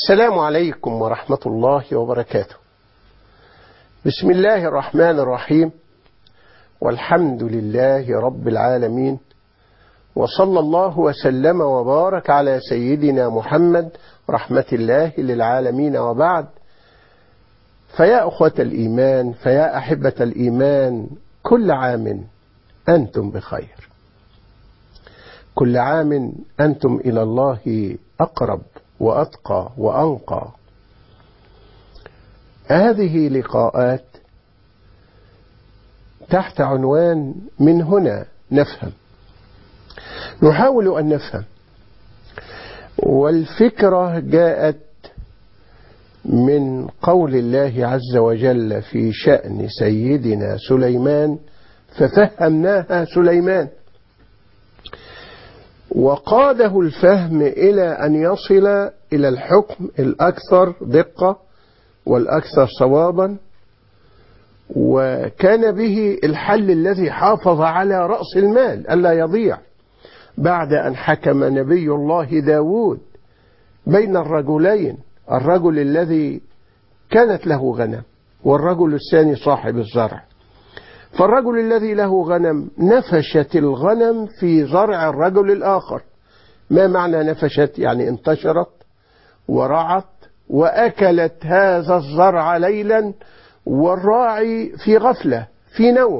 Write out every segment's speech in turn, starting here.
السلام عليكم ورحمة الله وبركاته بسم الله الرحمن الرحيم والحمد لله رب العالمين وصلى الله وسلم وبارك على سيدنا محمد رحمة الله للعالمين وبعد فيا أخوة الإيمان فيا أحبة الإيمان كل عام أنتم بخير كل عام أنتم إلى الله أقرب وأتقى وأنقى هذه لقاءات تحت عنوان من هنا نفهم نحاول أن نفهم والفكرة جاءت من قول الله عز وجل في شأن سيدنا سليمان ففهمناها سليمان وقاده الفهم إلى أن يصل إلى الحكم الأكثر دقة والأكثر صوابا وكان به الحل الذي حافظ على رأس المال ألا يضيع بعد أن حكم نبي الله داود بين الرجلين الرجل الذي كانت له غنم والرجل الثاني صاحب الزرع فالرجل الذي له غنم نفشت الغنم في زرع الرجل الآخر ما معنى نفشت يعني انتشرت ورعت وأكلت هذا الزرع ليلا والراعي في غفلة في نوم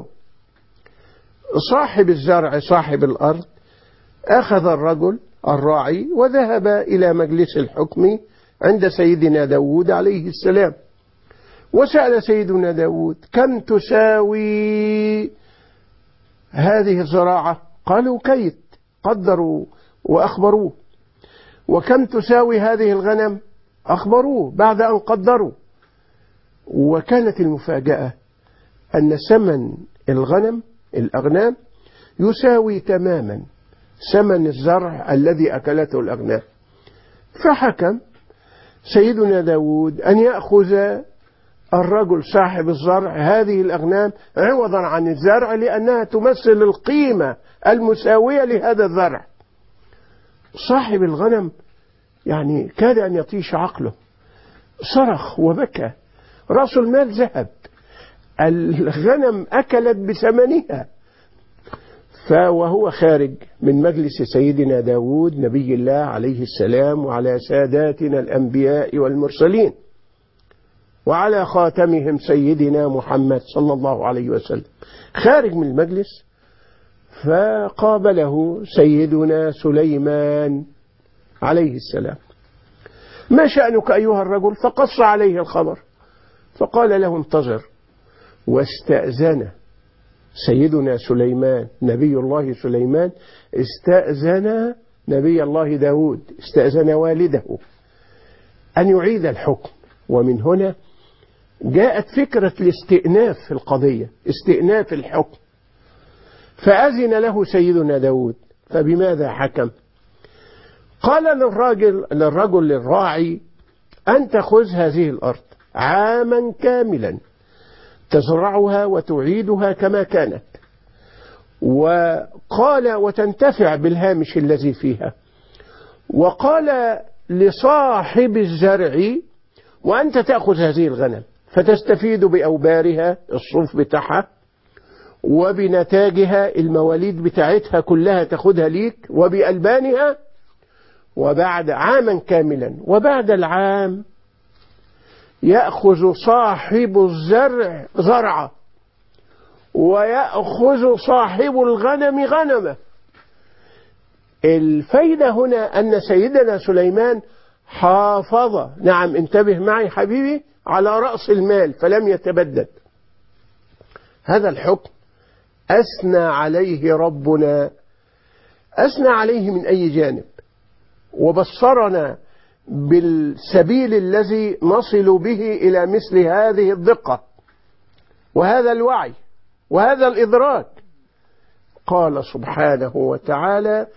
صاحب الزرع صاحب الأرض أخذ الرجل الراعي وذهب إلى مجلس الحكم عند سيدنا داود عليه السلام وسأل سيدنا داود كم تساوي هذه الزراعة قالوا كيت قدروا وأخبروه وكم تساوي هذه الغنم أخبروه بعد أن قدروا وكانت المفاجأة أن ثمن الغنم الأغنام يساوي تماما ثمن الزرع الذي أكلته الأغنام فحكم سيدنا داود أن يأخذ الرجل صاحب الزرع هذه الأغنام عوضا عن الزرع لأنها تمثل القيمة المساوية لهذا الزرع صاحب الغنم يعني كاد أن يطيش عقله صرخ وبكى رأس المال ذهب الغنم أكلت بثمنها فوهو خارج من مجلس سيدنا داود نبي الله عليه السلام وعلى ساداتنا الأنبياء والمرسلين وعلى خاتمهم سيدنا محمد صلى الله عليه وسلم خارج من المجلس فقابله سيدنا سليمان عليه السلام ما شأنك أيها الرجل فقص عليه الخبر فقال له انتظر واستأذن سيدنا سليمان نبي الله سليمان استأذن نبي الله داود استأذن والده أن يعيد الحكم ومن هنا جاءت فكرة الاستئناف في القضية استئناف الحكم فأذن له سيدنا داود فبماذا حكم قال للراجل للرجل للراعي أن تأخذ هذه الأرض عاما كاملا تزرعها وتعيدها كما كانت وقال وتنتفع بالهامش الذي فيها وقال لصاحب الزرع وأنت تأخذ هذه الغنم فتستفيد بأوبارها الصوف بتاعها وبنتاجها المواليد بتاعتها كلها تاخدها ليك وبألبانها وبعد عاما كاملا وبعد العام يأخذ صاحب الزرع زرعه ويأخذ صاحب الغنم غنمه الفايدة هنا أن سيدنا سليمان حافظ نعم انتبه معي حبيبي على رأس المال فلم يتبدد هذا الحكم أثنى عليه ربنا أثنى عليه من أي جانب وبصرنا بالسبيل الذي نصل به إلى مثل هذه الدقة وهذا الوعي وهذا الإدراك قال سبحانه وتعالى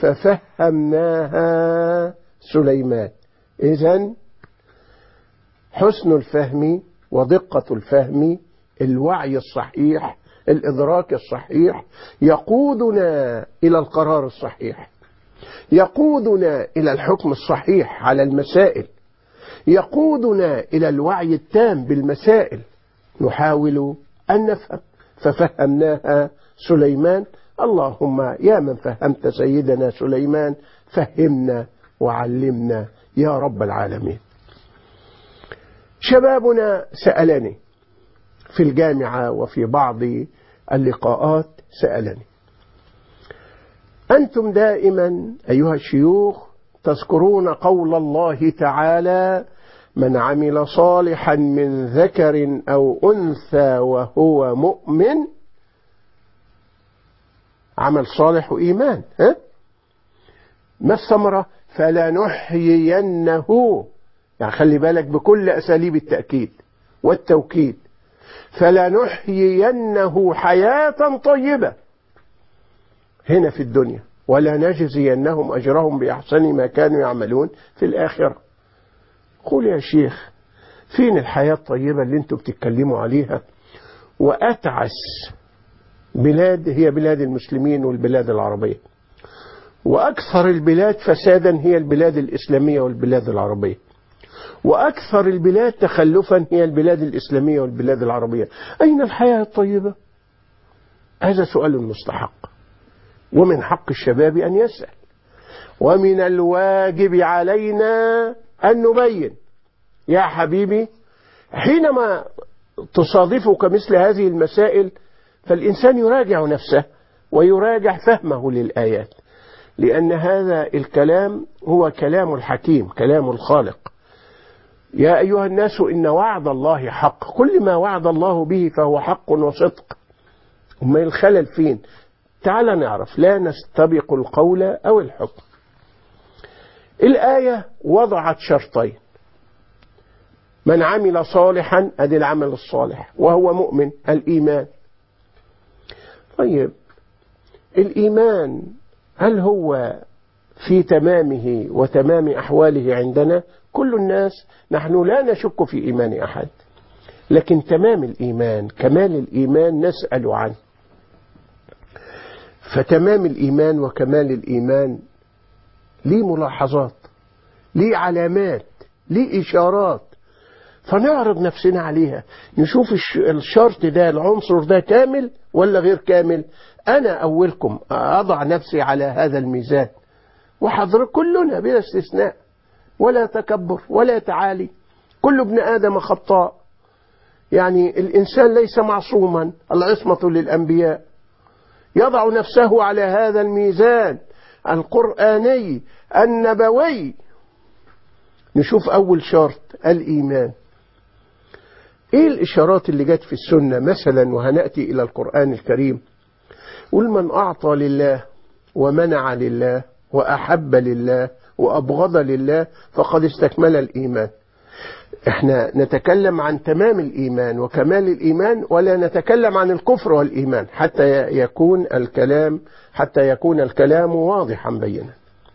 ففهمناها سليمان إذا حسن الفهم ودقة الفهم الوعي الصحيح الإدراك الصحيح يقودنا إلى القرار الصحيح يقودنا إلى الحكم الصحيح على المسائل يقودنا إلى الوعي التام بالمسائل نحاول أن نفهم ففهمناها سليمان اللهم يا من فهمت سيدنا سليمان فهمنا وعلمنا يا رب العالمين شبابنا سألني في الجامعة وفي بعض اللقاءات سألني أنتم دائما أيها الشيوخ تذكرون قول الله تعالى من عمل صالحا من ذكر أو أنثى وهو مؤمن عمل صالح وإيمان ها؟ ما الثمرة فلنحيينه يعني خلي بالك بكل أساليب التأكيد والتوكيد فلنحيينه حياة طيبة هنا في الدنيا ولا نجزينهم أجرهم بأحسن ما كانوا يعملون في الآخرة قول يا شيخ فين الحياة الطيبة اللي انتوا بتتكلموا عليها وأتعس بلاد هي بلاد المسلمين والبلاد العربية وأكثر البلاد فسادا هي البلاد الإسلامية والبلاد العربية وأكثر البلاد تخلفا هي البلاد الإسلامية والبلاد العربية أين الحياة الطيبة هذا سؤال مستحق ومن حق الشباب أن يسأل ومن الواجب علينا أن نبين يا حبيبي حينما تصادفك مثل هذه المسائل فالإنسان يراجع نفسه ويراجع فهمه للآيات لأن هذا الكلام هو كلام الحكيم كلام الخالق يا أيها الناس إن وعد الله حق كل ما وعد الله به فهو حق وصدق أما الخلل فين تعال نعرف لا نستبق القول أو الحكم الآية وضعت شرطين من عمل صالحا أدي العمل الصالح وهو مؤمن الإيمان طيب الإيمان هل هو في تمامه وتمام أحواله عندنا كل الناس نحن لا نشك في إيمان أحد لكن تمام الإيمان كمال الإيمان نسأل عنه فتمام الإيمان وكمال الإيمان ليه ملاحظات ليه علامات ليه إشارات فنعرض نفسنا عليها نشوف الشرط ده العنصر ده كامل ولا غير كامل أنا أولكم أضع نفسي على هذا الميزان وحضر كلنا بلا استثناء ولا تكبر ولا تعالي كل ابن آدم خطاء يعني الإنسان ليس معصوما العصمة للأنبياء يضع نفسه على هذا الميزان القرآني النبوي نشوف أول شرط الإيمان إيه الإشارات اللي جت في السنة مثلا وهنأتي إلى القرآن الكريم قل من أعطى لله ومنع لله وأحب لله وأبغض لله فقد استكمل الإيمان احنا نتكلم عن تمام الإيمان وكمال الإيمان ولا نتكلم عن الكفر والإيمان حتى يكون الكلام حتى يكون الكلام واضحا بينا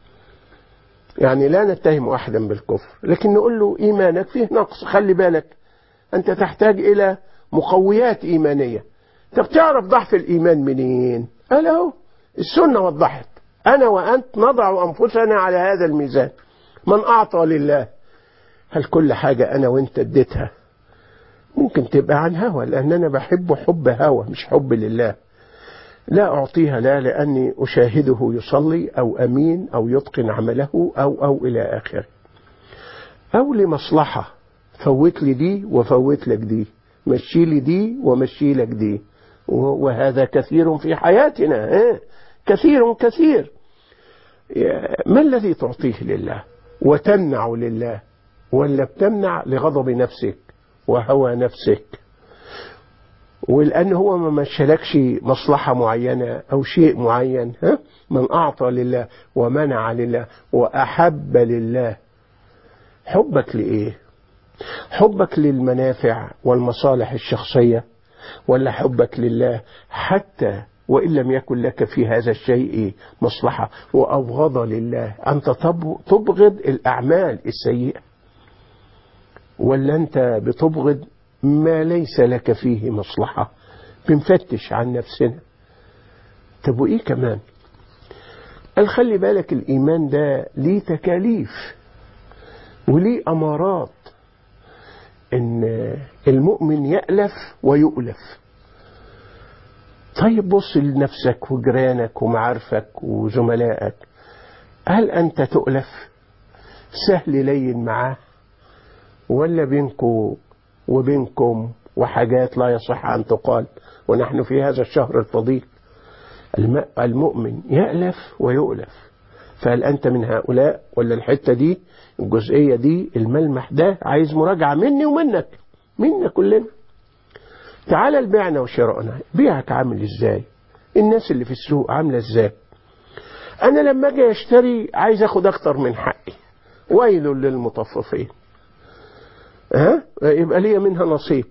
يعني لا نتهم أحدا بالكفر لكن نقول له إيمانك فيه نقص خلي بالك أنت تحتاج إلى مقويات إيمانية طب تعرف ضعف الإيمان منين قال أهو السنة وضحت أنا وأنت نضع أنفسنا على هذا الميزان من أعطى لله هل كل حاجة أنا وأنت اديتها ممكن تبقى عن هوى لأن أنا بحب حب هوى مش حب لله لا أعطيها لا لأني أشاهده يصلي أو أمين أو يتقن عمله أو أو إلى آخره أو لمصلحة فوت لي دي وفوت لك دي مشي لي دي ومشي لك دي وهذا كثير في حياتنا إيه؟ كثير كثير ما الذي تعطيه لله وتمنع لله ولا بتمنع لغضب نفسك وهوى نفسك ولأن هو ما مشلكش مصلحة معينة أو شيء معين ها؟ من أعطى لله ومنع لله وأحب لله حبك لإيه حبك للمنافع والمصالح الشخصية ولا حبك لله حتى وإن لم يكن لك في هذا الشيء مصلحة وأبغض لله أنت تبغض الأعمال السيئة ولا أنت بتبغض ما ليس لك فيه مصلحة بنفتش عن نفسنا طب وإيه كمان قال خلي بالك الإيمان ده ليه تكاليف وليه أمارات إن المؤمن يألف ويؤلف طيب بص لنفسك وجيرانك ومعارفك وزملائك هل أنت تؤلف سهل لين معاه ولا بينكم وبينكم وحاجات لا يصح أن تقال ونحن في هذا الشهر الفضيل المؤمن يألف ويؤلف فهل أنت من هؤلاء ولا الحتة دي الجزئية دي الملمح ده عايز مراجعة مني ومنك منا كلنا تعال البيعنا وشرائنا بيعك عامل ازاي الناس اللي في السوق عاملة ازاي انا لما اجي اشتري عايز اخد اكتر من حقي ويل للمطففين ها يبقى ليا منها نصيب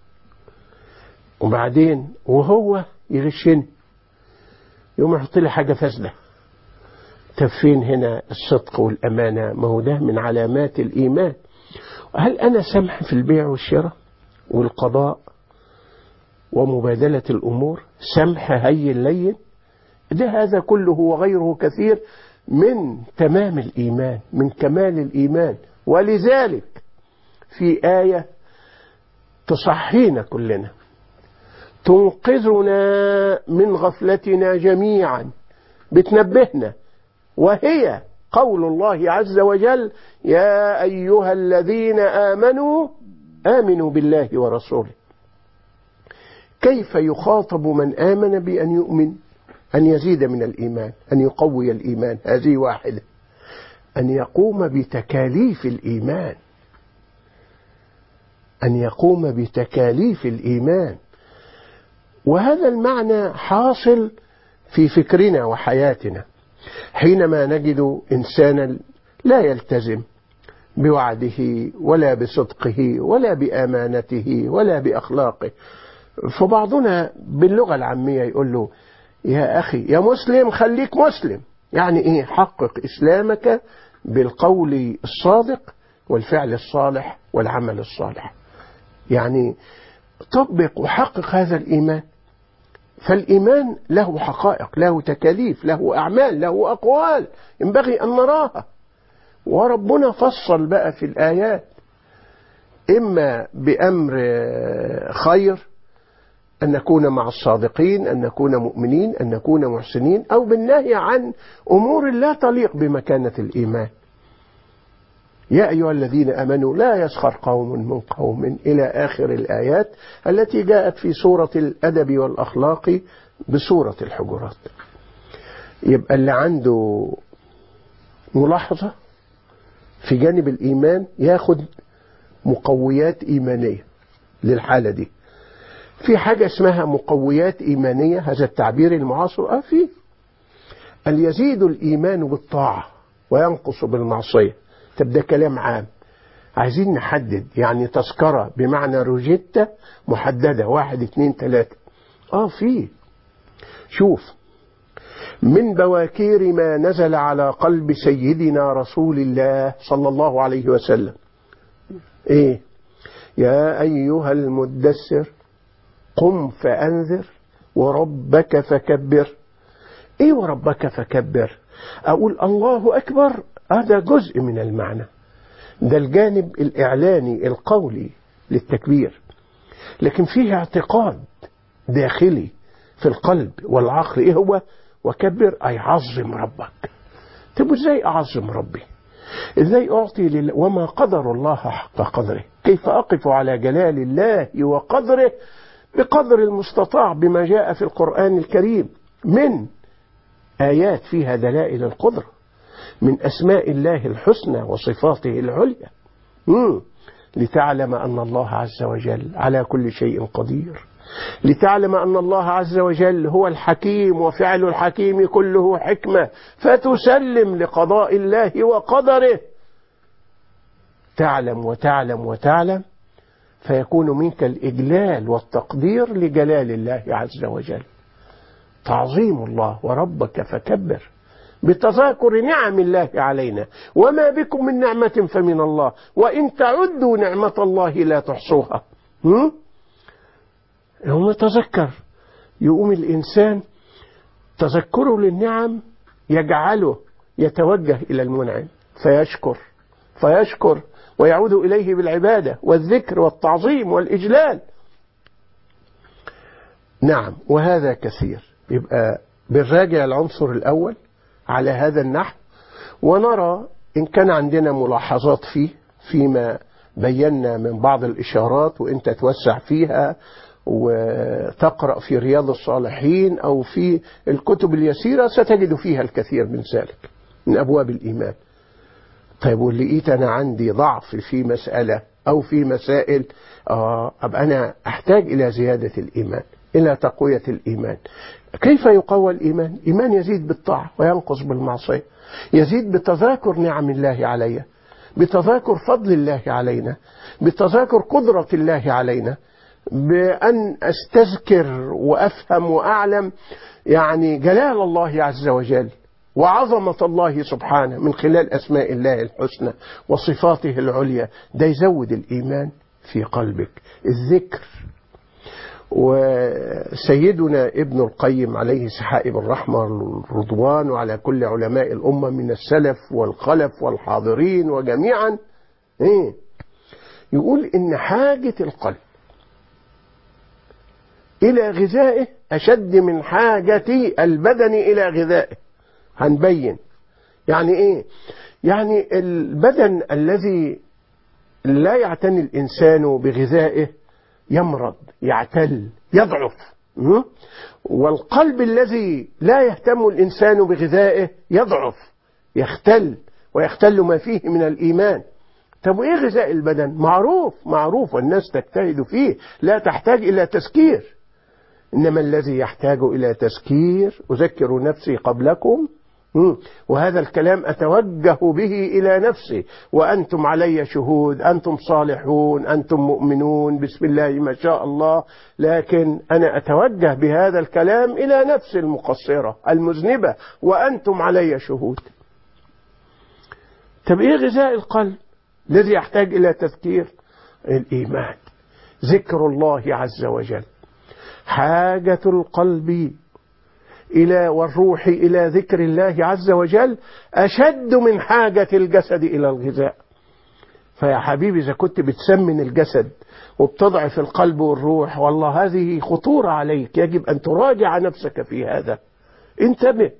وبعدين وهو يغشني يقوم يحط لي حاجه فاسده طب فين هنا الصدق والامانه ما هو ده من علامات الايمان هل انا سمح في البيع والشراء والقضاء ومبادله الامور سمح هي اللين ده هذا كله وغيره كثير من تمام الايمان من كمال الايمان ولذلك في ايه تصحينا كلنا تنقذنا من غفلتنا جميعا بتنبهنا وهي قول الله عز وجل يا ايها الذين امنوا امنوا بالله ورسوله كيف يخاطب من امن بان يؤمن ان يزيد من الايمان ان يقوي الايمان هذه واحده ان يقوم بتكاليف الايمان ان يقوم بتكاليف الايمان وهذا المعنى حاصل في فكرنا وحياتنا حينما نجد انسانا لا يلتزم بوعده ولا بصدقه ولا بامانته ولا باخلاقه فبعضنا باللغه العاميه يقول له يا اخي يا مسلم خليك مسلم يعني ايه حقق اسلامك بالقول الصادق والفعل الصالح والعمل الصالح يعني طبق وحقق هذا الايمان فالايمان له حقائق له تكاليف له اعمال له اقوال ينبغي ان نراها وربنا فصل بقى في الايات اما بامر خير ان نكون مع الصادقين ان نكون مؤمنين ان نكون محسنين او بالنهي عن امور لا تليق بمكانه الايمان يا أيها الذين آمنوا لا يسخر قوم من قوم إلى آخر الآيات التي جاءت في سورة الأدب والأخلاق بسورة الحجرات يبقى اللي عنده ملاحظة في جانب الإيمان ياخد مقويات إيمانية للحالة دي في حاجة اسمها مقويات إيمانية هذا التعبير المعاصر آه فيه أن يزيد الإيمان بالطاعة وينقص بالمعصية طب ده كلام عام عايزين نحدد يعني تذكرة بمعنى روجيتا محددة واحد اتنين تلاتة اه في شوف من بواكير ما نزل على قلب سيدنا رسول الله صلى الله عليه وسلم ايه يا ايها المدثر قم فانذر وربك فكبر ايه وربك فكبر اقول الله اكبر هذا جزء من المعنى ده الجانب الإعلاني القولي للتكبير لكن فيه اعتقاد داخلي في القلب والعقل إيه هو وكبر أي عظم ربك طب ازاي أعظم ربي ازاي أعطي لله وما قدر الله حق قدره كيف أقف على جلال الله وقدره بقدر المستطاع بما جاء في القرآن الكريم من آيات فيها دلائل القدره من أسماء الله الحسنى وصفاته العليا مم. لتعلم أن الله عز وجل على كل شيء قدير لتعلم أن الله عز وجل هو الحكيم وفعل الحكيم كله حكمة فتسلم لقضاء الله وقدره تعلم وتعلم وتعلم فيكون منك الإجلال والتقدير لجلال الله عز وجل تعظيم الله وربك فكبر بتذاكر نعم الله علينا وما بكم من نعمة فمن الله وإن تعدوا نعمة الله لا تحصوها يوم يتذكر يقوم الإنسان تذكره للنعم يجعله يتوجه إلى المنعم فيشكر فيشكر ويعود إليه بالعبادة والذكر والتعظيم والإجلال نعم وهذا كثير يبقى بنراجع العنصر الأول على هذا النحو ونرى إن كان عندنا ملاحظات فيه فيما بينا من بعض الإشارات وإنت توسع فيها وتقرأ في رياض الصالحين أو في الكتب اليسيرة ستجد فيها الكثير من ذلك من أبواب الإيمان طيب ولقيت أنا عندي ضعف في مسألة أو في مسائل آه أبقى أنا أحتاج إلى زيادة الإيمان إلى تقوية الإيمان كيف يقوى الإيمان إيمان يزيد بالطاعة وينقص بالمعصية يزيد بتذاكر نعم الله علي بتذاكر فضل الله علينا بتذاكر قدرة الله علينا بأن أستذكر وأفهم وأعلم يعني جلال الله عز وجل وعظمة الله سبحانه من خلال أسماء الله الحسنى وصفاته العليا ده يزود الإيمان في قلبك الذكر وسيدنا ابن القيم عليه سحائب الرحمة الرضوان وعلى كل علماء الأمة من السلف والخلف والحاضرين وجميعا إيه؟ يقول إن حاجة القلب إلى غذائه أشد من حاجة البدن إلى غذائه هنبين يعني إيه يعني البدن الذي لا يعتني الإنسان بغذائه يمرض يعتل يضعف والقلب الذي لا يهتم الإنسان بغذائه يضعف يختل ويختل ما فيه من الإيمان طب وإيه غذاء البدن معروف معروف والناس تجتهد فيه لا تحتاج إلى تسكير إنما الذي يحتاج إلى تسكير أذكر نفسي قبلكم وهذا الكلام أتوجه به إلى نفسي وأنتم علي شهود أنتم صالحون أنتم مؤمنون بسم الله ما شاء الله لكن أنا أتوجه بهذا الكلام إلى نفسي المقصرة المذنبة وأنتم علي شهود طب إيه غذاء القلب الذي يحتاج إلى تذكير الإيمان ذكر الله عز وجل حاجة القلب إلى والروح إلى ذكر الله عز وجل أشد من حاجة الجسد إلى الغذاء فيا حبيبي إذا كنت بتسمن الجسد وبتضعف القلب والروح والله هذه خطورة عليك يجب أن تراجع نفسك في هذا انتبه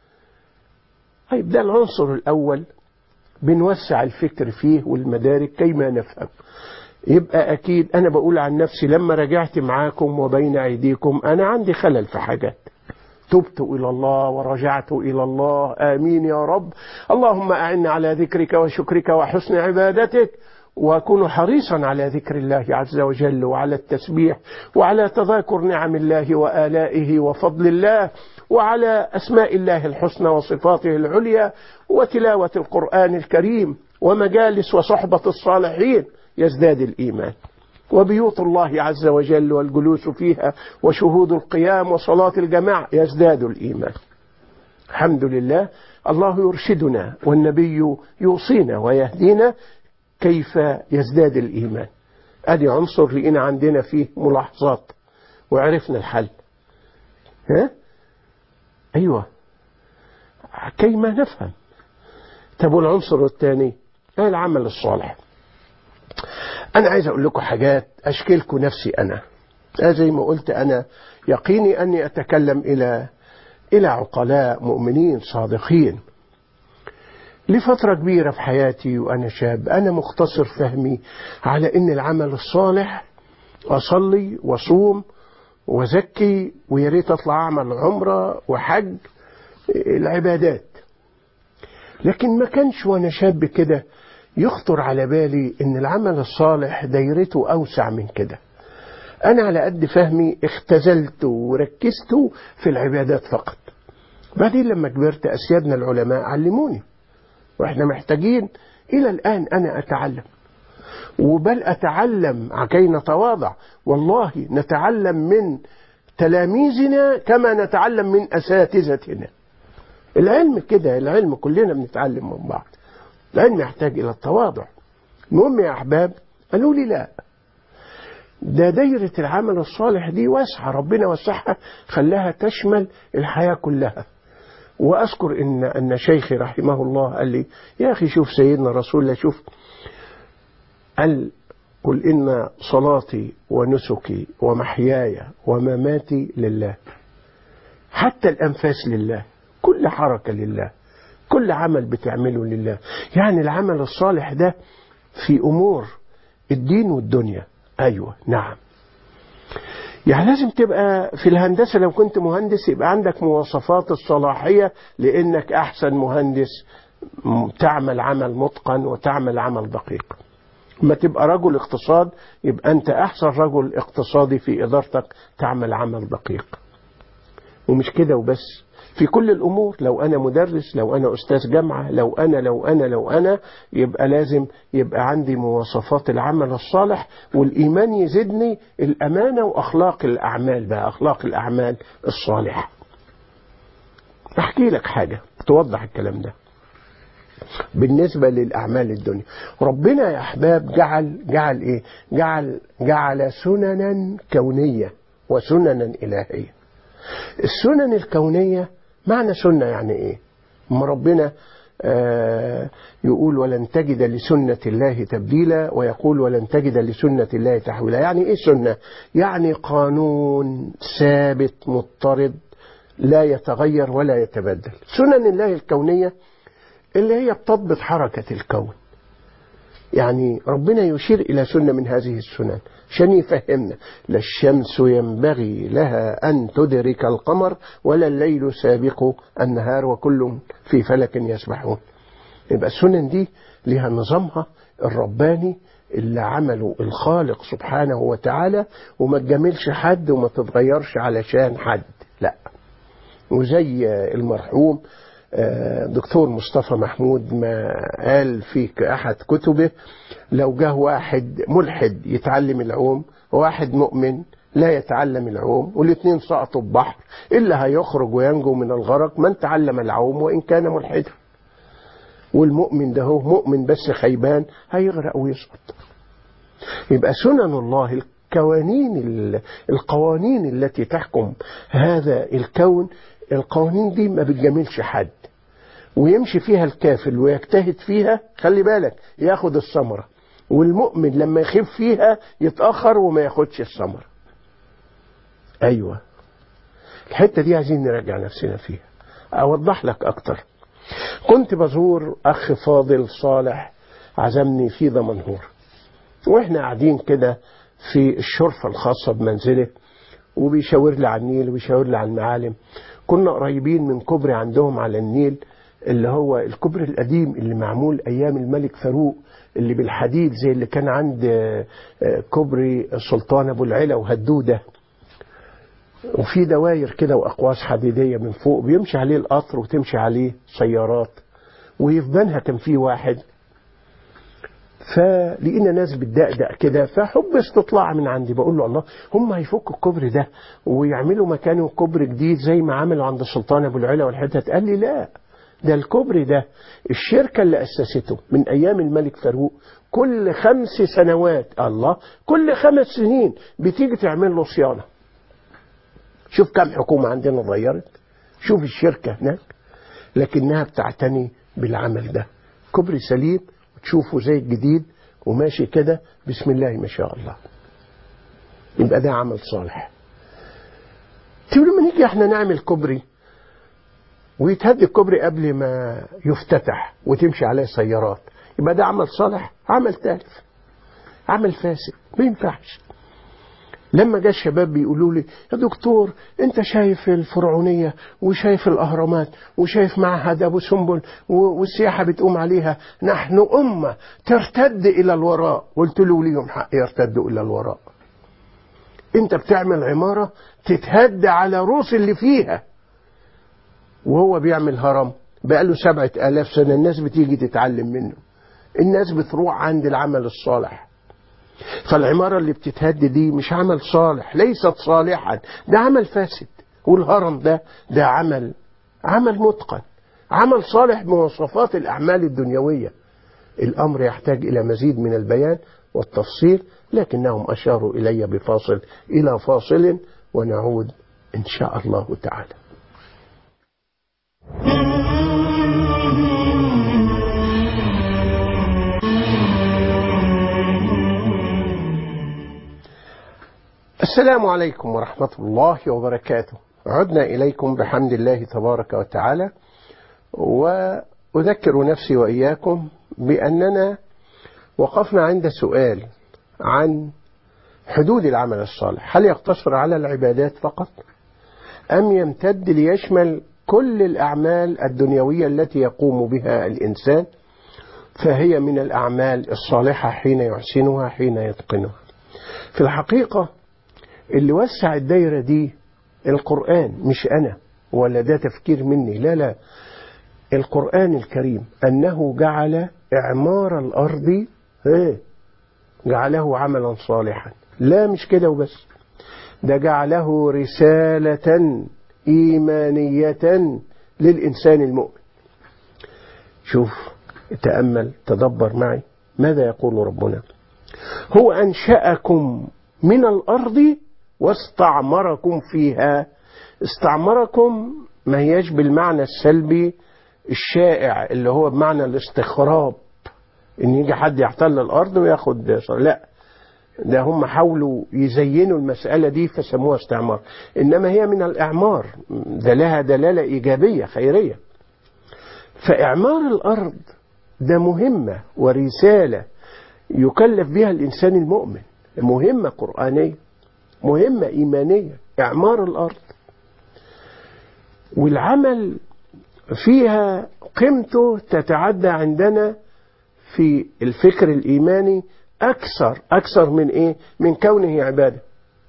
طيب ده العنصر الأول بنوسع الفكر فيه والمدارك كيما نفهم يبقى أكيد أنا بقول عن نفسي لما رجعت معاكم وبين أيديكم أنا عندي خلل في حاجات تبت إلى الله ورجعت إلى الله آمين يا رب اللهم أعني على ذكرك وشكرك وحسن عبادتك وأكون حريصا على ذكر الله عز وجل وعلى التسبيح وعلى تذاكر نعم الله وآلائه وفضل الله وعلى أسماء الله الحسنى وصفاته العليا وتلاوة القرآن الكريم ومجالس وصحبة الصالحين يزداد الإيمان وبيوت الله عز وجل والجلوس فيها وشهود القيام وصلاة الجماعة يزداد الإيمان الحمد لله الله يرشدنا والنبي يوصينا ويهدينا كيف يزداد الإيمان أدي عنصر لقينا عندنا فيه ملاحظات وعرفنا الحل ها؟ أيوة كيما نفهم طب والعنصر الثاني العمل الصالح أنا عايز أقول لكم حاجات أشكلكم نفسي أنا زي ما قلت أنا يقيني أني أتكلم إلى إلى عقلاء مؤمنين صادقين لفترة كبيرة في حياتي وأنا شاب أنا مختصر فهمي على أن العمل الصالح أصلي وصوم وزكي ويا ريت أطلع أعمل عمرة وحج العبادات لكن ما كانش وأنا شاب كده يخطر على بالي ان العمل الصالح دايرته اوسع من كده انا على قد فهمي اختزلت وركزت في العبادات فقط بعدين لما كبرت اسيادنا العلماء علموني واحنا محتاجين الى الان انا اتعلم وبل اتعلم كي نتواضع والله نتعلم من تلاميذنا كما نتعلم من اساتذتنا العلم كده العلم كلنا بنتعلم من بعض العلم يحتاج إلى التواضع المهم يا أحباب قالوا لي لا ده دايرة العمل الصالح دي واسعة ربنا وسعها خلاها تشمل الحياة كلها وأذكر إن أن شيخي رحمه الله قال لي يا أخي شوف سيدنا رسول الله شوف قال قل إن صلاتي ونسكي ومحياي ومماتي لله حتى الأنفاس لله كل حركة لله كل عمل بتعمله لله يعني العمل الصالح ده في أمور الدين والدنيا أيوة نعم يعني لازم تبقى في الهندسة لو كنت مهندس يبقى عندك مواصفات الصلاحية لأنك أحسن مهندس تعمل عمل متقن وتعمل عمل دقيق ما تبقى رجل اقتصاد يبقى أنت أحسن رجل اقتصادي في إدارتك تعمل عمل دقيق ومش كده وبس في كل الأمور لو أنا مدرس لو أنا أستاذ جامعة لو أنا لو أنا لو أنا يبقى لازم يبقى عندي مواصفات العمل الصالح والإيمان يزيدني الأمانة وأخلاق الأعمال بقى أخلاق الأعمال الصالحة أحكي لك حاجة توضح الكلام ده بالنسبة للأعمال الدنيا ربنا يا أحباب جعل جعل إيه جعل جعل سننا كونية وسننا إلهية السنن الكونية معنى سنة يعني إيه ما ربنا آه يقول ولن تجد لسنة الله تبديلا ويقول ولن تجد لسنة الله تحويلا يعني إيه سنة يعني قانون ثابت مضطرد لا يتغير ولا يتبدل سنن الله الكونية اللي هي بتضبط حركة الكون يعني ربنا يشير إلى سنة من هذه السنن عشان يفهمنا لا الشمس ينبغي لها أن تدرك القمر ولا الليل سابق النهار وكل في فلك يسبحون يبقى السنن دي لها نظامها الرباني اللي عمله الخالق سبحانه وتعالى وما تجاملش حد وما تتغيرش علشان حد لا وزي المرحوم دكتور مصطفى محمود ما قال في أحد كتبه لو جه واحد ملحد يتعلم العوم وواحد مؤمن لا يتعلم العوم والاثنين سقطوا ببحر إلا هيخرج وينجو من الغرق من تعلم العوم وإن كان ملحدا والمؤمن ده هو مؤمن بس خيبان هيغرق ويسقط يبقى سنن الله القوانين القوانين التي تحكم هذا الكون القوانين دي ما بتجاملش حد ويمشي فيها الكافر ويجتهد فيها خلي بالك ياخد الثمرة والمؤمن لما يخيب فيها يتأخر وما ياخدش الثمرة أيوة الحتة دي عايزين نراجع نفسنا فيها أوضح لك أكتر كنت بزور أخ فاضل صالح عزمني في دمنهور وإحنا قاعدين كده في الشرفة الخاصة بمنزله وبيشاور لي على النيل وبيشاور لي على المعالم كنا قريبين من كوبري عندهم على النيل اللي هو الكوبري القديم اللي معمول ايام الملك فاروق اللي بالحديد زي اللي كان عند كوبري السلطان ابو العلا وهدوده وفي دواير كده واقواس حديديه من فوق بيمشي عليه القطر وتمشي عليه سيارات ويفبنها كان في واحد فلقينا ناس بتدقدق كده فحب استطلاع من عندي بقول له الله هم هيفكوا الكوبري ده ويعملوا مكانه كوبري جديد زي ما عملوا عند السلطان ابو العلا والحتت قال لي لا ده الكوبري ده الشركة اللي أسسته من أيام الملك فاروق كل خمس سنوات الله كل خمس سنين بتيجي تعمل له صيانة شوف كم حكومة عندنا اتغيرت شوف الشركة هناك لكنها بتعتني بالعمل ده كوبري سليم وتشوفه زي الجديد وماشي كده بسم الله ما شاء الله يبقى ده عمل صالح تقول لما نيجي احنا نعمل كوبري ويتهد الكوبري قبل ما يفتتح وتمشي عليه سيارات يبقى ده عمل صالح عمل تالف عمل فاسد ما ينفعش لما جاء الشباب بيقولوا لي يا دكتور انت شايف الفرعونية وشايف الأهرامات وشايف معهد أبو سنبل والسياحة بتقوم عليها نحن أمة ترتد إلى الوراء قلت له ليهم حق يرتدوا إلى الوراء انت بتعمل عمارة تتهد على روس اللي فيها وهو بيعمل هرم بقاله سبعة آلاف سنة الناس بتيجي تتعلم منه الناس بتروح عند العمل الصالح فالعمارة اللي بتتهد دي مش عمل صالح ليست صالحا ده عمل فاسد والهرم ده ده عمل عمل متقن عمل صالح بمواصفات الأعمال الدنيوية الأمر يحتاج إلى مزيد من البيان والتفصيل لكنهم أشاروا إلي بفاصل إلى فاصل ونعود إن شاء الله تعالى السلام عليكم ورحمة الله وبركاته عدنا إليكم بحمد الله تبارك وتعالى وأذكر نفسي وإياكم بأننا وقفنا عند سؤال عن حدود العمل الصالح هل يقتصر على العبادات فقط أم يمتد ليشمل كل الأعمال الدنيوية التي يقوم بها الإنسان فهي من الأعمال الصالحة حين يحسنها حين يتقنها في الحقيقة اللي وسع الدايرة دي القرآن مش أنا ولا ده تفكير مني لا لا القرآن الكريم أنه جعل إعمار الأرض ايه جعله عملا صالحا لا مش كده وبس ده جعله رسالة إيمانية للإنسان المؤمن شوف تأمل تدبر معي ماذا يقول ربنا هو أنشأكم من الأرض واستعمركم فيها استعمركم ما هياش بالمعنى السلبي الشائع اللي هو بمعنى الاستخراب ان يجي حد يحتل الارض وياخد لا ده هم حاولوا يزينوا المسألة دي فسموها استعمار إنما هي من الإعمار ده لها دلالة إيجابية خيرية فإعمار الأرض ده مهمة ورسالة يكلف بها الإنسان المؤمن مهمة قرآنية مهمة إيمانية إعمار الأرض والعمل فيها قيمته تتعدى عندنا في الفكر الإيماني أكثر أكثر من إيه؟ من كونه عبادة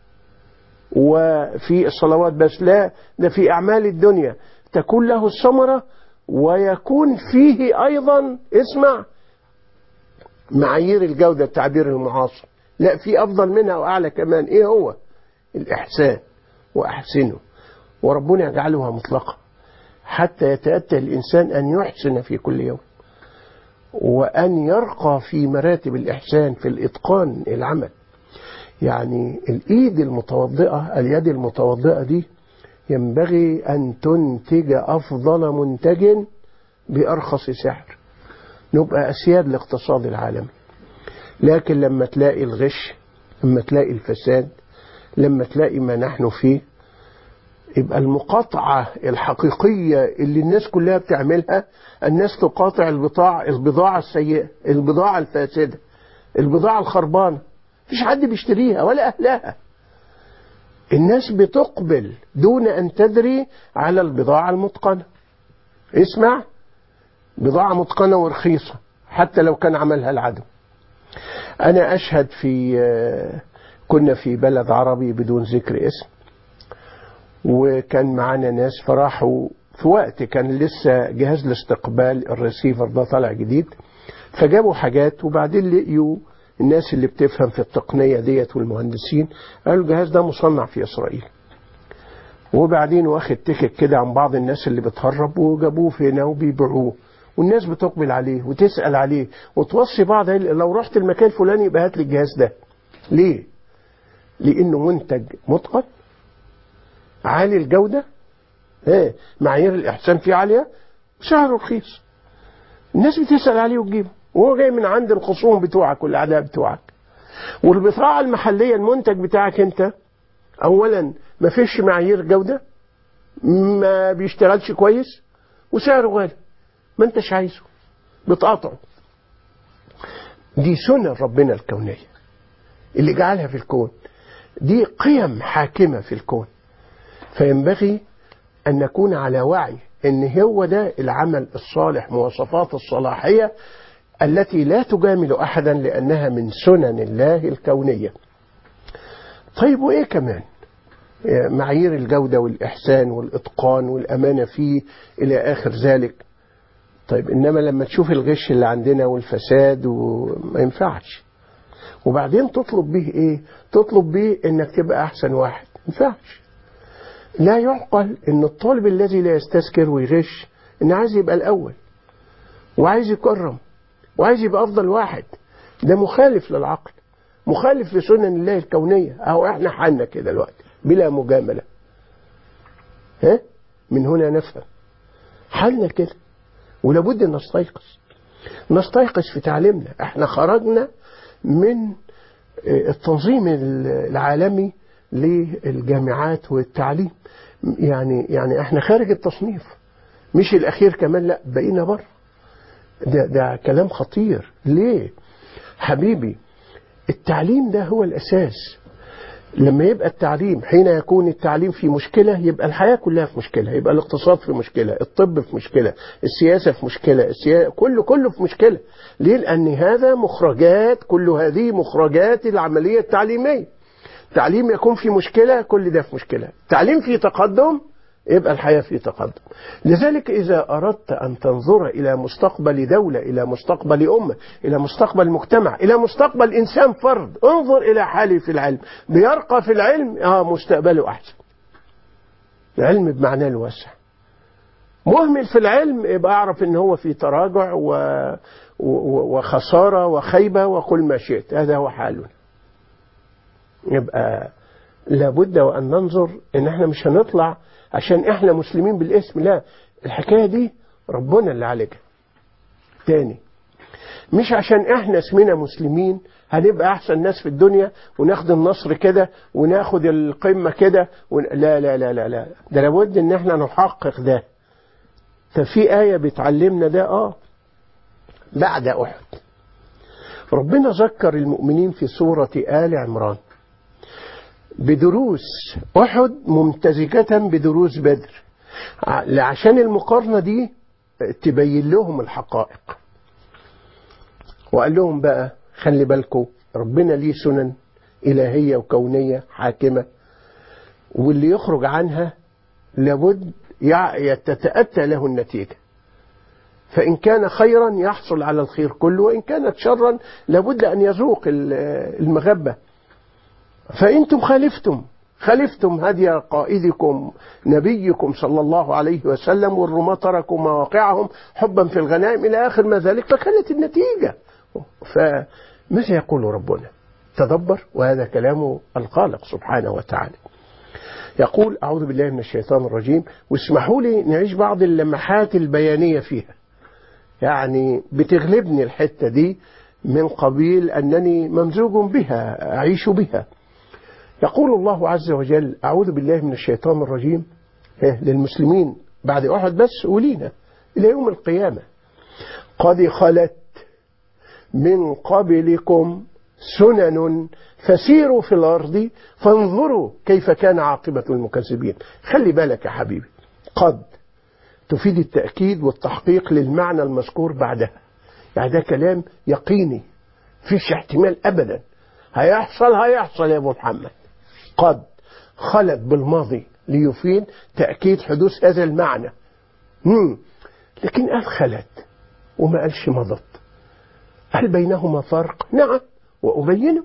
وفي الصلوات بس لا ده في أعمال الدنيا تكون له الثمرة ويكون فيه أيضا اسمع معايير الجودة التعبير المعاصر لا في أفضل منها وأعلى كمان إيه هو الإحسان وأحسنه وربنا يجعلها مطلقة حتى يتأتى الإنسان أن يحسن في كل يوم وأن يرقى في مراتب الإحسان في الإتقان العمل يعني الإيد المتوضئة اليد المتوضئة دي ينبغي أن تنتج أفضل منتج بأرخص سعر نبقى أسياد الاقتصاد العالمي لكن لما تلاقي الغش لما تلاقي الفساد لما تلاقي ما نحن فيه يبقى المقاطعة الحقيقية اللي الناس كلها بتعملها الناس تقاطع البضاعة البضاعة السيئة البضاعة الفاسدة البضاعة الخربانة مفيش حد بيشتريها ولا أهلها الناس بتقبل دون أن تدري على البضاعة المتقنة اسمع بضاعة متقنة ورخيصة حتى لو كان عملها العدو أنا أشهد في كنا في بلد عربي بدون ذكر اسم وكان معانا ناس فراحوا في وقت كان لسه جهاز الاستقبال الريسيفر ده طالع جديد فجابوا حاجات وبعدين لقيوا الناس اللي بتفهم في التقنية ديت والمهندسين قالوا الجهاز ده مصنع في إسرائيل وبعدين واخد تيكت كده عن بعض الناس اللي بتهرب وجابوه في هنا وبيبيعوه والناس بتقبل عليه وتسأل عليه وتوصي بعض لو رحت المكان الفلاني يبقى هات لي الجهاز ده ليه؟ لأنه منتج متقن عالي الجودة ايه معايير الإحسان فيه عالية سعره رخيص الناس بتسأل عليه وتجيبه وهو جاي من عند الخصوم بتوعك والأعداء بتوعك والبضاعة المحلية المنتج بتاعك أنت أولا ما فيش معايير جودة ما بيشتغلش كويس وسعره غالي ما انتش عايزه بتقاطعه دي سنن ربنا الكونية اللي جعلها في الكون دي قيم حاكمة في الكون فينبغي أن نكون على وعي أن هو ده العمل الصالح مواصفات الصلاحية التي لا تجامل أحدا لأنها من سنن الله الكونية طيب وإيه كمان معايير الجودة والإحسان والإتقان والأمانة فيه إلى آخر ذلك طيب إنما لما تشوف الغش اللي عندنا والفساد وما ينفعش وبعدين تطلب به إيه تطلب به إنك تبقى أحسن واحد ما ينفعش لا يعقل ان الطالب الذي لا يستذكر ويغش ان عايز يبقى الاول وعايز يكرم وعايز يبقى افضل واحد ده مخالف للعقل مخالف لسنن الله الكونية اهو احنا حالنا كده الوقت بلا مجاملة ها من هنا نفهم حالنا كده ولابد ان نستيقظ نستيقظ في تعليمنا احنا خرجنا من التنظيم العالمي للجامعات والتعليم يعني يعني احنا خارج التصنيف مش الأخير كمان لا بقينا بره ده, ده كلام خطير ليه حبيبي التعليم ده هو الأساس لما يبقى التعليم حين يكون التعليم في مشكلة يبقى الحياة كلها في مشكلة يبقى الاقتصاد في مشكلة الطب في مشكلة السياسة في مشكلة السياسة كله كله في مشكلة ليه لأن هذا مخرجات كل هذه مخرجات العملية التعليمية تعليم يكون في مشكلة كل ده في مشكلة تعليم في تقدم يبقى الحياة في تقدم لذلك إذا أردت أن تنظر إلى مستقبل دولة إلى مستقبل أمة إلى مستقبل مجتمع إلى مستقبل إنسان فرد انظر إلى حاله في العلم بيرقى في العلم آه مستقبله أحسن العلم بمعناه الواسع مهمل في العلم يبقى أعرف إن هو في تراجع و... و... وخسارة وخيبة وكل ما شئت هذا هو حالنا يبقى لابد وأن ننظر إن احنا مش هنطلع عشان احنا مسلمين بالاسم لا الحكاية دي ربنا اللي عليك تاني مش عشان احنا اسمنا مسلمين هنبقى احسن ناس في الدنيا وناخد النصر كده وناخد القمة كده ون... لا لا لا لا لا ده لابد ان احنا نحقق ده ففي آية بتعلمنا ده اه بعد أحد ربنا ذكر المؤمنين في سورة آل عمران بدروس أحد ممتزجة بدروس بدر عشان المقارنة دي تبين لهم الحقائق وقال لهم بقى خلي بالكم ربنا ليه سنن إلهية وكونية حاكمة واللي يخرج عنها لابد تتأتى له النتيجة فإن كان خيرا يحصل على الخير كله وإن كانت شرا لابد أن يذوق المغبة فأنتم خالفتم خالفتم هدي قائدكم نبيكم صلى الله عليه وسلم والرماة تركوا مواقعهم حبا في الغنائم إلى آخر ما ذلك فكانت النتيجة فماذا يقول ربنا تدبر وهذا كلام الخالق سبحانه وتعالى يقول أعوذ بالله من الشيطان الرجيم واسمحوا لي نعيش بعض اللمحات البيانية فيها يعني بتغلبني الحتة دي من قبيل أنني ممزوج بها أعيش بها يقول الله عز وجل أعوذ بالله من الشيطان الرجيم للمسلمين بعد أحد بس ولينا إلى يوم القيامة قد خلت من قبلكم سنن فسيروا في الأرض فانظروا كيف كان عاقبة المكذبين خلي بالك يا حبيبي قد تفيد التأكيد والتحقيق للمعنى المذكور بعدها يعني ده كلام يقيني فيش احتمال أبدا هيحصل هيحصل يا أبو محمد قد خلت بالماضي ليفيد تأكيد حدوث هذا المعنى مم. لكن قال خلت وما قالش مضت هل بينهما فرق نعم وأبينه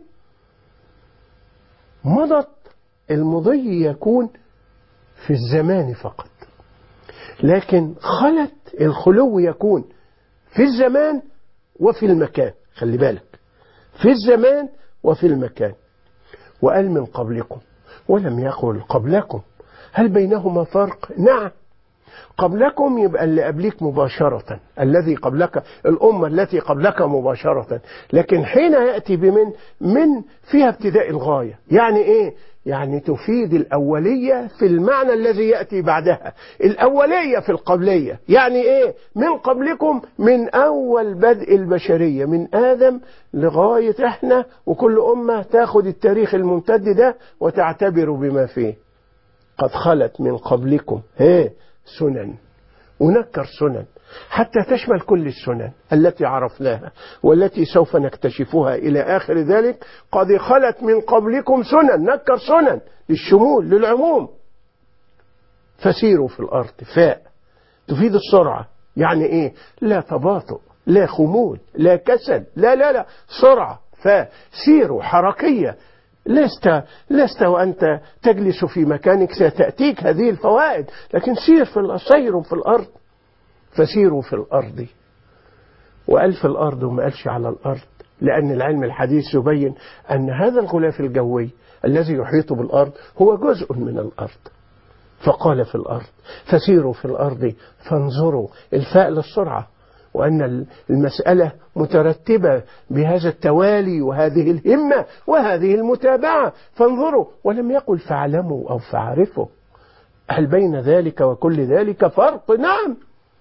مضت المضي يكون في الزمان فقط لكن خلت الخلو يكون في الزمان وفي المكان خلي بالك في الزمان وفي المكان وقال من قبلكم ولم يقل قبلكم هل بينهما فرق نعم قبلكم يبقى اللي قبلك مباشرة الذي قبلك الأمة التي قبلك مباشرة لكن حين يأتي بمن من فيها ابتداء الغاية يعني إيه يعني تفيد الأولية في المعنى الذي يأتي بعدها الأولية في القبلية يعني إيه من قبلكم من أول بدء البشرية من آدم لغاية إحنا وكل أمة تاخد التاريخ الممتد ده وتعتبر بما فيه قد خلت من قبلكم ايه سنن ونكر سنن حتى تشمل كل السنن التي عرفناها والتي سوف نكتشفها إلى آخر ذلك قد خلت من قبلكم سنن نكر سنن للشمول للعموم فسيروا في الأرض فاء تفيد السرعة يعني إيه لا تباطؤ لا خمول لا كسل لا لا لا سرعة فسيروا حركية لست لست وأنت تجلس في مكانك ستأتيك هذه الفوائد لكن سير في سير في الأرض فسيروا في الأرض وقال في الأرض وما قالش على الأرض لأن العلم الحديث يبين أن هذا الغلاف الجوي الذي يحيط بالأرض هو جزء من الأرض فقال في الأرض فسيروا في الأرض فانظروا الفاء للسرعة وأن المسألة مترتبة بهذا التوالي وهذه الهمة وهذه المتابعة فانظروا ولم يقل فاعلموا أو فاعرفوا هل بين ذلك وكل ذلك فرق نعم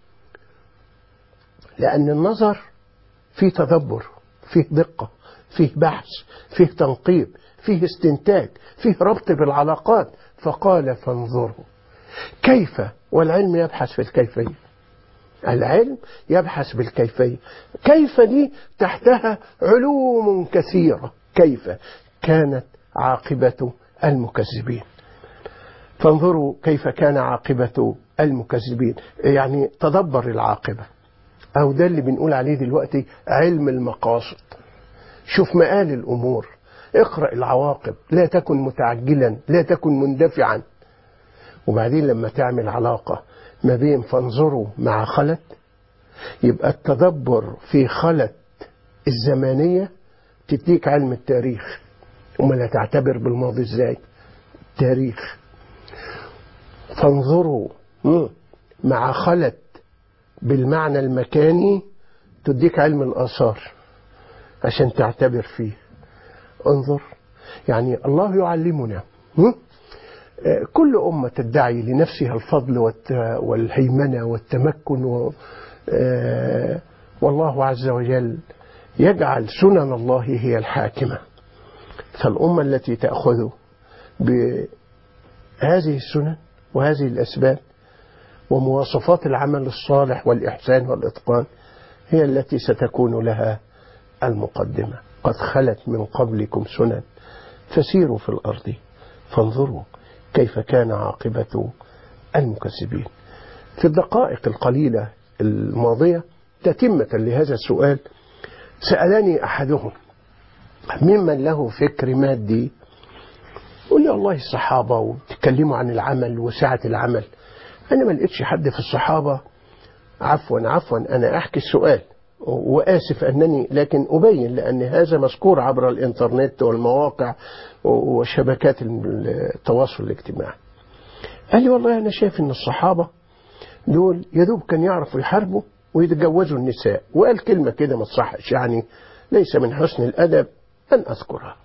لأن النظر فيه تدبر فيه دقة فيه بحث فيه تنقيب فيه استنتاج فيه ربط بالعلاقات فقال فانظروا كيف والعلم يبحث في الكيفية العلم يبحث بالكيفية كيف دي تحتها علوم كثيرة كيف كانت عاقبة المكذبين فانظروا كيف كان عاقبة المكذبين يعني تدبر العاقبة أو ده اللي بنقول عليه دلوقتي علم المقاصد شوف مآل الأمور اقرأ العواقب لا تكن متعجلا لا تكن مندفعا وبعدين لما تعمل علاقة ما بين فانظروا مع خلت يبقى التدبر في خلت الزمانية تديك علم التاريخ وما لا تعتبر بالماضي ازاي تاريخ فانظروا مع خلت بالمعنى المكاني تديك علم الآثار عشان تعتبر فيه انظر يعني الله يعلمنا كل أمة تدعي لنفسها الفضل والهيمنة والتمكن و والله عز وجل يجعل سنن الله هي الحاكمة فالأمة التي تأخذ بهذه السنن وهذه الأسباب ومواصفات العمل الصالح والإحسان والإتقان هي التي ستكون لها المقدمة قد خلت من قبلكم سنن فسيروا في الأرض فانظروا كيف كان عاقبة المكذبين في الدقائق القليلة الماضية تتمة لهذا السؤال سألني أحدهم ممن له فكر مادي قل لي والله الصحابة وتتكلموا عن العمل وسعة العمل أنا ما لقيتش حد في الصحابة عفوا عفوا أنا أحكي السؤال وآسف أنني لكن أبين لأن هذا مذكور عبر الإنترنت والمواقع وشبكات التواصل الاجتماعي قال لي والله أنا شايف أن الصحابة دول يدوب كان يعرفوا يحاربوا ويتجوزوا النساء وقال كلمة كده ما تصحش يعني ليس من حسن الأدب أن أذكرها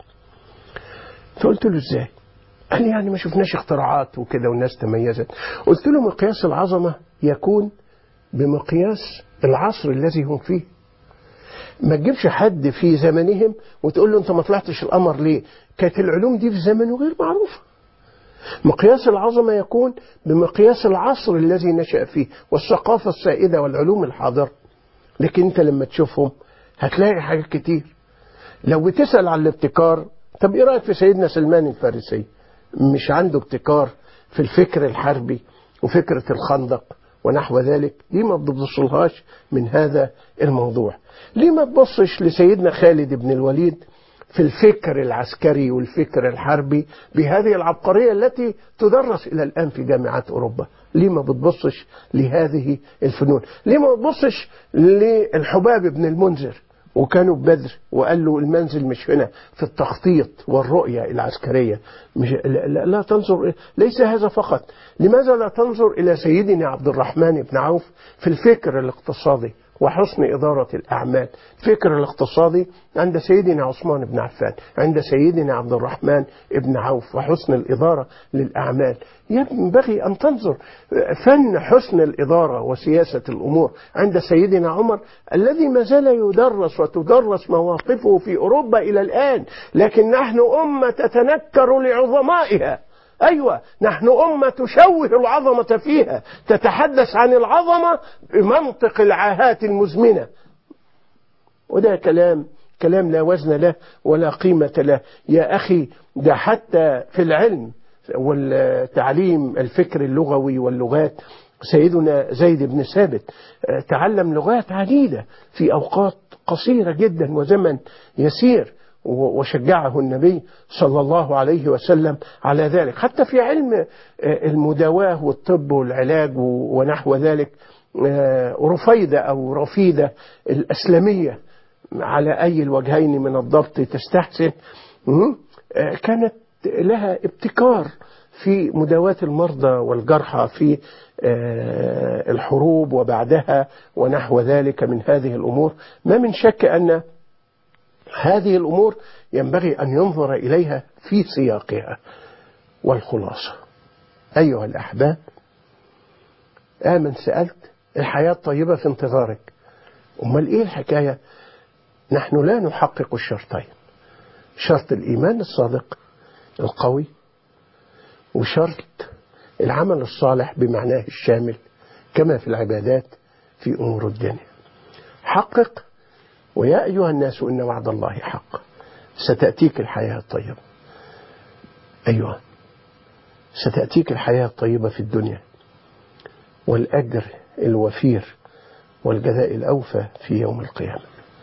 فقلت له إزاي قال لي يعني ما شفناش اختراعات وكده والناس تميزت قلت له مقياس العظمة يكون بمقياس العصر الذي هم فيه ما تجيبش حد في زمنهم وتقول له انت ما طلعتش القمر ليه كانت العلوم دي في زمنه غير معروفة مقياس العظمة يكون بمقياس العصر الذي نشأ فيه والثقافة السائدة والعلوم الحاضرة لكن انت لما تشوفهم هتلاقي حاجات كتير لو بتسأل عن الابتكار طب ايه رأيك في سيدنا سلمان الفارسي مش عنده ابتكار في الفكر الحربي وفكرة الخندق ونحو ذلك ليه ما بتبصلهاش من هذا الموضوع ليه ما تبصش لسيدنا خالد بن الوليد في الفكر العسكري والفكر الحربي بهذه العبقرية التي تدرس إلى الآن في جامعات أوروبا ليه ما بتبصش لهذه الفنون ليه ما بتبصش للحباب بن المنذر وكانوا ببدر وقال له المنزل مش هنا في التخطيط والرؤية العسكرية مش لا, لا تنظر ليس هذا فقط لماذا لا تنظر إلى سيدنا عبد الرحمن بن عوف في الفكر الاقتصادي وحسن إدارة الأعمال الفكر الاقتصادي عند سيدنا عثمان بن عفان عند سيدنا عبد الرحمن بن عوف وحسن الإدارة للأعمال ينبغي أن تنظر فن حسن الإدارة وسياسة الأمور عند سيدنا عمر الذي ما زال يدرس وتدرس مواقفه في أوروبا إلى الآن لكن نحن أمة تتنكر لعظمائها أيوة نحن أمة تشوه العظمة فيها تتحدث عن العظمة بمنطق العاهات المزمنة وده كلام كلام لا وزن له ولا قيمة له يا أخي ده حتى في العلم والتعليم الفكر اللغوي واللغات سيدنا زيد بن ثابت تعلم لغات عديدة في أوقات قصيرة جدا وزمن يسير وشجعه النبي صلى الله عليه وسلم على ذلك حتى في علم المداواة والطب والعلاج ونحو ذلك رفيدة أو رفيدة الأسلمية على أي الوجهين من الضبط تستحسن كانت لها ابتكار في مداواة المرضى والجرحى في الحروب وبعدها ونحو ذلك من هذه الأمور ما من شك أن هذه الأمور ينبغي أن ينظر إليها في سياقها والخلاصة أيها الأحباب آمن سألت الحياة طيبة في انتظارك أمال إيه الحكاية نحن لا نحقق الشرطين شرط الإيمان الصادق القوي وشرط العمل الصالح بمعناه الشامل كما في العبادات في أمور الدنيا حقق ويا أيها الناس إن وعد الله حق ستأتيك الحياة الطيبة أيها ستأتيك الحياة الطيبة في الدنيا والأجر الوفير والجزاء الأوفى في يوم القيامة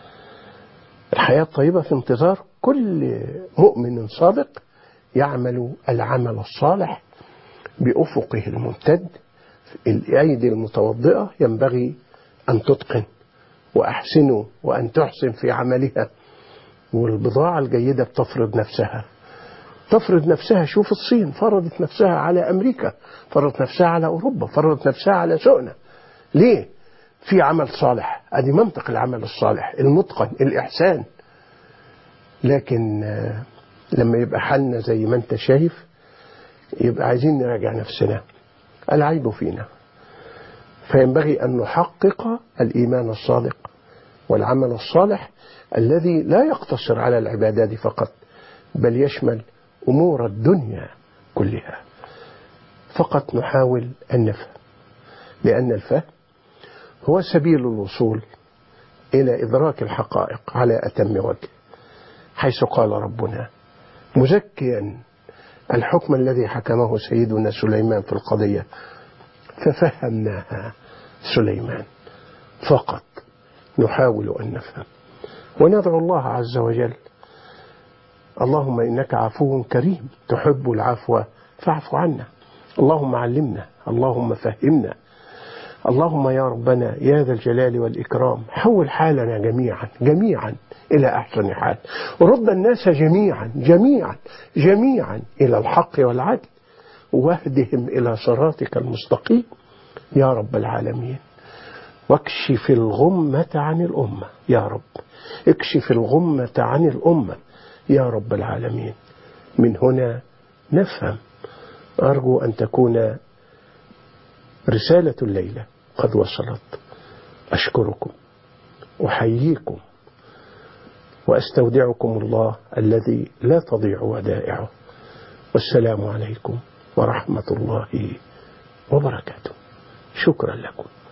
الحياة الطيبة في انتظار كل مؤمن صادق يعمل العمل الصالح بأفقه الممتد الأيدي المتوضئة ينبغي أن تتقن وأحسنوا وأن تحسن في عملها والبضاعة الجيدة بتفرض نفسها تفرض نفسها شوف الصين فرضت نفسها على أمريكا فرضت نفسها على أوروبا فرضت نفسها على سؤنا ليه؟ في عمل صالح ادي منطق العمل الصالح المتقن الإحسان لكن لما يبقى حالنا زي ما انت شايف يبقى عايزين نراجع نفسنا العيب فينا فينبغي أن نحقق الإيمان الصادق والعمل الصالح الذي لا يقتصر على العبادات فقط بل يشمل أمور الدنيا كلها فقط نحاول أن نفهم لأن الفهم هو سبيل الوصول إلى إدراك الحقائق على أتم وجه حيث قال ربنا مزكيا الحكم الذي حكمه سيدنا سليمان في القضية ففهمناها سليمان فقط نحاول أن نفهم وندعو الله عز وجل اللهم إنك عفو كريم تحب العفو فاعف عنا اللهم علمنا اللهم فهمنا اللهم يا ربنا يا ذا الجلال والإكرام حول حالنا جميعا جميعا إلى أحسن حال ورد الناس جميعا جميعا جميعا إلى الحق والعدل واهدهم إلى صراطك المستقيم يا رب العالمين واكشف الغمة عن الأمة يا رب اكشف الغمة عن الأمة يا رب العالمين من هنا نفهم أرجو أن تكون رسالة الليلة قد وصلت أشكركم أحييكم وأستودعكم الله الذي لا تضيع ودائعه والسلام عليكم ورحمة الله وبركاته شكرا لكم